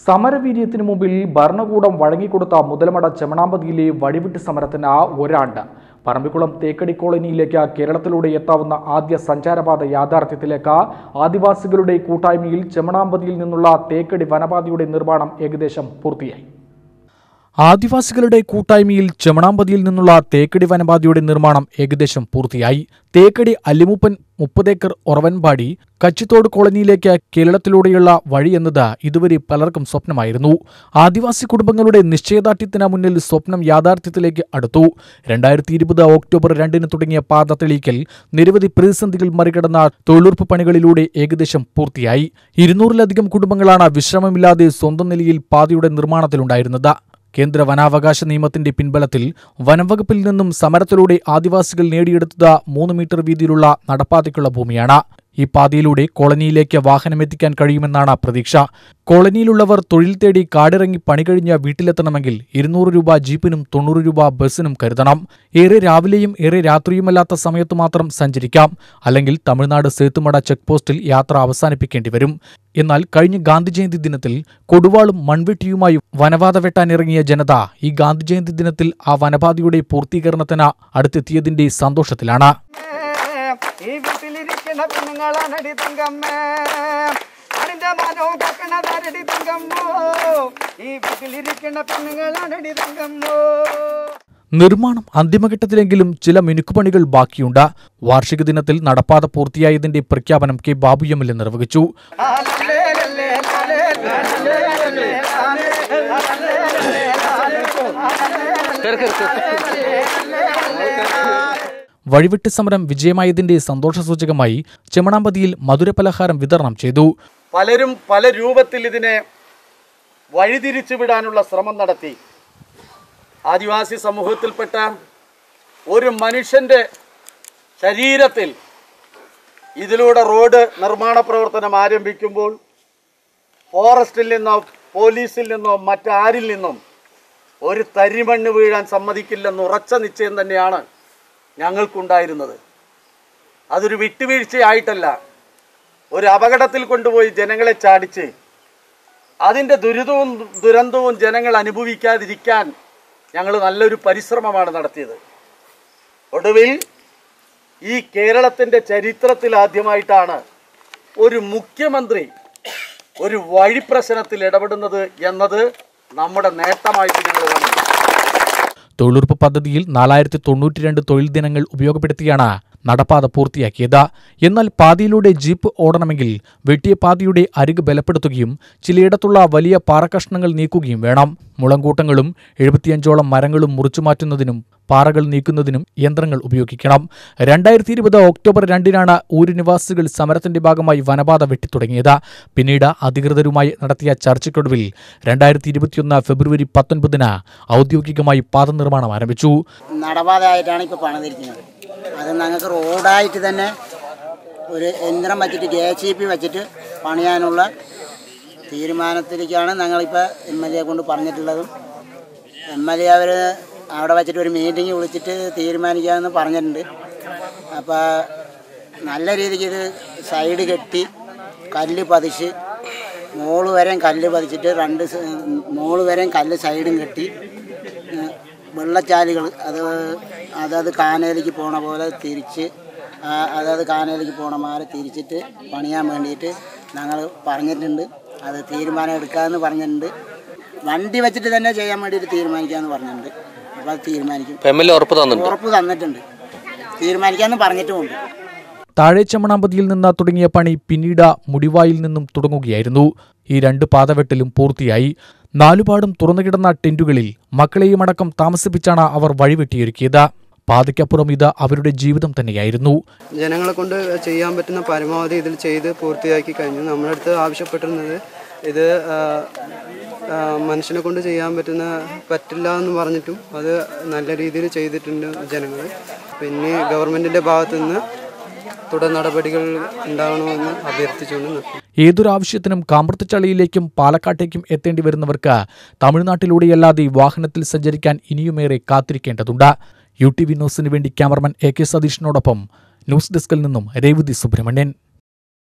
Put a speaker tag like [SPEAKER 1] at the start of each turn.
[SPEAKER 1] സമരവീര്യത്തിനു മുമ്പിൽ ഭരണകൂടം വഴങ്ങിക്കൊടുത്ത മുതലമട ചെമണാമ്പതിയിലെ വഴിവിട്ട് സമരത്തിന് ഒരാണ്ട് പറമ്പിക്കുളം തേക്കടി കോളനിയിലേക്ക് കേരളത്തിലൂടെ എത്താവുന്ന ആദ്യ സഞ്ചാരപാത യാഥാർത്ഥ്യത്തിലേക്ക് ആദിവാസികളുടെ കൂട്ടായ്മയിൽ ചെമണാമ്പതിയിൽ നിന്നുള്ള തേക്കടി വനപാതയുടെ നിർമ്മാണം ഏകദേശം പൂർത്തിയായി ആദിവാസികളുടെ കൂട്ടായ്മയിൽ ചെമണാമ്പതിയിൽ നിന്നുള്ള തേക്കടി വനപാതയുടെ നിർമ്മാണം ഏകദേശം പൂർത്തിയായി തേക്കടി അല്ലിമുപ്പൻ മുപ്പതേക്കർ ഒറവൻപാടി കച്ചിത്തോട് കോളനിയിലേക്ക് കേരളത്തിലൂടെയുള്ള വഴി എന്നത് ഇതുവരെ പലർക്കും സ്വപ്നമായിരുന്നു ആദിവാസി കുടുംബങ്ങളുടെ നിശ്ചയദാർഢ്യത്തിന് മുന്നിൽ സ്വപ്നം യാഥാർത്ഥ്യത്തിലേക്ക് അടുത്തു രണ്ടായിരത്തി ഇരുപത് ഒക്ടോബർ രണ്ടിന് തുടങ്ങിയ പാത തെളിയിക്കൽ നിരവധി പ്രതിസന്ധികൾ മറികടന്ന തൊഴിലുറപ്പ് പണികളിലൂടെ ഏകദേശം പൂർത്തിയായി ഇരുന്നൂറിലധികം കുടുംബങ്ങളാണ് വിശ്രമമില്ലാതെ സ്വന്തം നിലയിൽ പാതയുടെ നിർമ്മാണത്തിലുണ്ടായിരുന്നത് കേന്ദ്ര വനാവകാശ നിയമത്തിന്റെ പിൻബലത്തിൽ വനംവകുപ്പിൽ നിന്നും സമരത്തിലൂടെ ആദിവാസികൾ നേടിയെടുത്തത് മൂന്ന് മീറ്റർ വീതിയിലുള്ള നടപ്പാതയ്ക്കുള്ള ഭൂമിയാണ് ഈ പാതയിലൂടെ കോളനിയിലേക്ക് വാഹനമെത്തിക്കാൻ കഴിയുമെന്നാണ് പ്രതീക്ഷ കോളനിയിലുള്ളവർ തൊഴിൽ തേടി കാടിറങ്ങി പണി കഴിഞ്ഞ് വീട്ടിലെത്തണമെങ്കിൽ ഇരുന്നൂറ് രൂപ ജീപ്പിനും തൊണ്ണൂറ് രൂപ ബസ്സിനും കരുതണം ഏറെ രാവിലെയും ഏറെ രാത്രിയുമല്ലാത്ത സമയത്ത് മാത്രം സഞ്ചരിക്കാം അല്ലെങ്കിൽ തമിഴ്നാട് സേത്തുമട ചെക്ക് പോസ്റ്റിൽ യാത്ര അവസാനിപ്പിക്കേണ്ടി വരും എന്നാൽ കഴിഞ്ഞ ഗാന്ധി ജയന്തി ദിനത്തിൽ കൊടുവാളും മൺവെട്ടിയുമായി വനപാത വെട്ടാനിറങ്ങിയ ജനത ഈ ഗാന്ധി ജയന്തി ദിനത്തിൽ ആ വനപാതയുടെ പൂർത്തീകരണത്തിന് അടുത്തെത്തിയതിന്റെ സന്തോഷത്തിലാണ്
[SPEAKER 2] ഈ വീട്ടിലിരിക്കുന്ന പെണ്ണുങ്ങളാണടി തങ്കമ്മേ അതിന്റെ മനവും കക്കണതാരടി തങ്കമ്മോ ഈ വീട്ടിലിരിക്കുന്ന പെണ്ണുങ്ങളാണടി തങ്കമ്മോ
[SPEAKER 1] നിർമ്മാണം അന്തിമഘട്ടത്തിലെങ്കിലും ചില മിനുക്കുപണികൾ ബാക്കിയുണ്ട് വാർഷിക ദിനത്തിൽ നടപ്പാത പൂർത്തിയായതിന്റെ പ്രഖ്യാപനം K Babu M L A നിർവഹിച്ചു
[SPEAKER 2] ആലല്ലേ, ലല്ലേ, ലാലേ, ലാലേ, ലല്ലേ, ലാലേ, ലാലേ, ലല്ലേ, ലാലേ,
[SPEAKER 1] വഴിവിട്ട് സമരം വിജയമായതിന്റെ സന്തോഷസൂചകമായി ചെമണാമ്പതിയിൽ മധുരപലഹാരം വിതരണം ചെയ്തു
[SPEAKER 3] പലരും പല രൂപത്തിൽ ഇതിനെ വഴിതിരിച്ചു വിടാനുള്ള ശ്രമം നടത്തി ആദിവാസി സമൂഹത്തിൽപ്പെട്ട ഒരു മനുഷ്യൻ്റെ ശരീരത്തിൽ ഇതിലൂടെ റോഡ് നിർമ്മാണ പ്രവർത്തനം ആരംഭിക്കുമ്പോൾ ഫോറസ്റ്റിൽ നിന്നോ പോലീസിൽ നിന്നോ മറ്റാരിൽ നിന്നും ഒരു തരിമണ്ണ് വീഴാൻ സമ്മതിക്കില്ലെന്ന് ഉറച്ച നിശ്ചയം തന്നെയാണ് ഞങ്ങൾക്കുണ്ടായിരുന്നത് അതൊരു വിട്ടുവീഴ്ചയായിട്ടല്ല ഒരു അപകടത്തിൽ കൊണ്ടുപോയി ജനങ്ങളെ ചാടിച്ച് അതിൻ്റെ ദുരിതവും ദുരന്തവും ജനങ്ങൾ അനുഭവിക്കാതിരിക്കാൻ ഞങ്ങൾ നല്ലൊരു പരിശ്രമമാണ് നടത്തിയത് ഒടുവിൽ ഈ കേരളത്തിൻ്റെ ചരിത്രത്തിൽ ആദ്യമായിട്ടാണ് ഒരു മുഖ്യമന്ത്രി ഒരു വഴി പ്രശ്നത്തിൽ ഇടപെടുന്നത് എന്നത് നമ്മുടെ നേട്ടമായിട്ട് ഞങ്ങൾ കാണുന്നു
[SPEAKER 1] തൊഴിലുറപ്പ് പദ്ധതിയിൽ നാലായിരത്തി തൊണ്ണൂറ്റിരണ്ട് തൊഴിൽ ദിനങ്ങൾ ഉപയോഗപ്പെടുത്തിയാണ് നടപ്പാത പൂർത്തിയാക്കിയത് എന്നാൽ പാതയിലൂടെ ജീപ്പ് ഓടണമെങ്കിൽ വെട്ടിയ പാതയുടെ അരിക് ബലപ്പെടുത്തുകയും ചിലയിടത്തുള്ള വലിയ പാറക്കഷ്ണങ്ങൾ നീക്കുകയും വേണം മുളങ്കൂട്ടങ്ങളും എഴുപത്തിയഞ്ചോളം മരങ്ങളും മുറിച്ചുമാറ്റുന്നതിനും പാറകൾ നീക്കുന്നതിനും യന്ത്രങ്ങൾ ഉപയോഗിക്കണം രണ്ടായിരത്തി ഇരുപത് ഒക്ടോബർ രണ്ടിനാണ് ഊര് നിവാസികൾ സമരത്തിന്റെ ഭാഗമായി വനപാത വെട്ടിത്തുടങ്ങിയത് പിന്നീട് അധികൃതരുമായി നടത്തിയ ചർച്ചയ്ക്കൊടുവിൽ രണ്ടായിരത്തി ഇരുപത്തിയൊന്ന് ഫെബ്രുവരി പത്തൊൻപതിന് ഔദ്യോഗികമായി പാത നിർമ്മാണം ആരംഭിച്ചു
[SPEAKER 4] നടപാതയായിട്ടാണ് ഇപ്പോൾ പണിതിരിക്കുന്നത് അത് ഞങ്ങൾക്ക് റോഡായിട്ട് തന്നെ ഒരു യന്ത്രം വെച്ചിട്ട് ജെ സി പി വെച്ചിട്ട് പണിയാനുള്ള തീരുമാനത്തിലേക്കാണ് ഞങ്ങളിപ്പോൾ എം എൽ എ കൊണ്ട് പറഞ്ഞിട്ടുള്ളതും എം എൽ എ അവർ അവിടെ വെച്ചിട്ട് ഒരു മീറ്റിംഗ് വിളിച്ചിട്ട് തീരുമാനിക്കാമെന്ന് പറഞ്ഞിട്ടുണ്ട് അപ്പോൾ നല്ല രീതിക്ക് ഇത് സൈഡ് കെട്ടി കല്ല് പതിച്ച് മോള് വരെയും കല്ല് പതിച്ചിട്ട് രണ്ട് സ- മോള് വരെയും കല്ല് സൈഡും കെട്ടി ഏഹ്, വെള്ളച്ചാലുകൾ അത് അതത് കാനയിലേക്ക് പോണ പോലെ തിരിച്ച് ആ, അതത് കാനയിലേക്ക് പോണ മാറി തിരിച്ചിട്ട് പണിയാൻ വേണ്ടിയിട്ട് ഞങ്ങൾ പറഞ്ഞിട്ടുണ്ട് അത് തീരുമാനം എടുക്കാമെന്ന് പറഞ്ഞിട്ടുണ്ട് വണ്ടി വെച്ചിട്ട് തന്നെ ചെയ്യാൻ വേണ്ടിയിട്ട് തീരുമാനിക്കാമെന്ന് പറഞ്ഞിട്ടുണ്ട് അപ്പോൾ അത് തീരുമാനിക്കും
[SPEAKER 5] എം എൽ എ ഉറപ്പ് തന്നിട്ടുണ്ട്
[SPEAKER 4] ഉറപ്പ് തന്നിട്ടുണ്ട് തീരുമാനിക്കാമെന്ന് പറഞ്ഞിട്ടുമുണ്ട്
[SPEAKER 1] താഴെ ചമ്മണാമ്പതിയിൽ നിന്ന് തുടങ്ങിയ പണി പിന്നീട് മുടിവായിൽ നിന്നും തുടങ്ങുകയായിരുന്നു ഈ രണ്ട് പാതവെട്ടലും പൂർത്തിയായി നാലുപാടും തുറന്നുകിടന്ന ടെന്റുകളിൽ മക്കളെയും അടക്കം താമസിപ്പിച്ചാണ് അവർ വഴിവെട്ടിയൊരുക്കിയത് പാതയ്ക്കപ്പുറം ഇത് അവരുടെ ജീവിതം തന്നെയായിരുന്നു
[SPEAKER 6] ജനങ്ങളെ കൊണ്ട് ചെയ്യാൻ പറ്റുന്ന പരമാവധി ഇതിൽ ചെയ്ത് പൂർത്തിയാക്കി കഴിഞ്ഞു നമ്മുടെ അടുത്ത് ആവശ്യപ്പെട്ടിരുന്നത് ഇത് ആ, ആ, മനുഷ്യനെ കൊണ്ട് ചെയ്യാൻ പറ്റുന്ന പറ്റില്ല എന്ന് പറഞ്ഞിട്ടും അത് നല്ല രീതിയിൽ ചെയ്തിട്ടുണ്ട് ജനങ്ങൾ പിന്നെ ഗവൺമെൻറ്റിൻ്റെ ഭാഗത്തു നിന്ന് തുടർ നടപടികൾ ഉണ്ടാവണമെന്ന് അഭ്യർത്ഥിച്ചുകൊണ്ട് നിർത്തുന്നു
[SPEAKER 1] ഏതൊരാവശ്യത്തിനും കാമ്പർത്തച്ചളിയിലേക്കും പാലക്കാട്ടേക്കും എത്തേണ്ടി വരുന്നവർക്ക് തമിഴ്നാട്ടിലൂടെയല്ലാതെ വാഹനത്തിൽ സഞ്ചരിക്കാൻ ഇനിയുമേറെ കാത്തിരിക്കേണ്ടതുണ്ട് യു ടി വി ന്യൂസിന് വേണ്ടി ക്യാമറമാൻ എ കെ സതീഷിനോടൊപ്പം ന്യൂസ് ഡെസ്കിൽ നിന്നും രേവതി സുബ്രഹ്മണ്യൻ